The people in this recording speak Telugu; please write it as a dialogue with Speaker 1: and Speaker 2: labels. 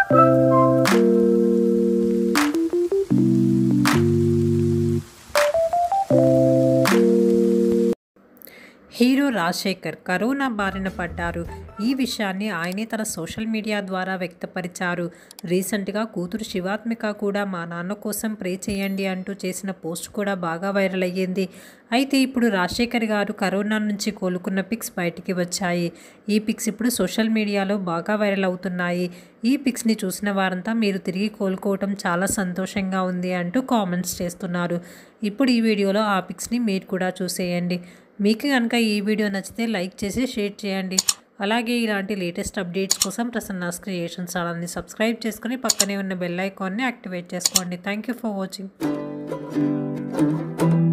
Speaker 1: హీరో రాజశేఖర్ కరోనా బారిన పడ్డారు ఈ విషయాన్ని ఆయనే తన సోషల్ మీడియా ద్వారా వ్యక్తపరిచారు రీసెంట్గా కూతురు శివాత్మిక కూడా మా నాన్న కోసం ప్రే చేయండి అంటూ చేసిన పోస్ట్ కూడా బాగా వైరల్ అయ్యింది అయితే ఇప్పుడు రాజశేఖర్ గారు కరోనా నుంచి కోలుకున్న పిక్స్ బయటికి వచ్చాయి ఈ పిక్స్ ఇప్పుడు సోషల్ మీడియాలో బాగా వైరల్ అవుతున్నాయి ఈ పిక్స్ని చూసిన వారంతా మీరు తిరిగి కోలుకోవటం చాలా సంతోషంగా ఉంది అంటూ కామెంట్స్ చేస్తున్నారు ఇప్పుడు ఈ వీడియోలో ఆ పిక్స్ని మీరు కూడా చూసేయండి మీకు కనుక ఈ వీడియో నచ్చితే లైక్ చేసి షేర్ చేయండి అలాగే ఇలాంటి లేటెస్ట్ అప్డేట్స్ కోసం ప్రసన్నాస్ క్రియేషన్ ఛానల్ని సబ్స్క్రైబ్ చేసుకుని పక్కనే ఉన్న బెల్ ఐకాన్ని యాక్టివేట్ చేసుకోండి థ్యాంక్ యూ ఫర్ వాచింగ్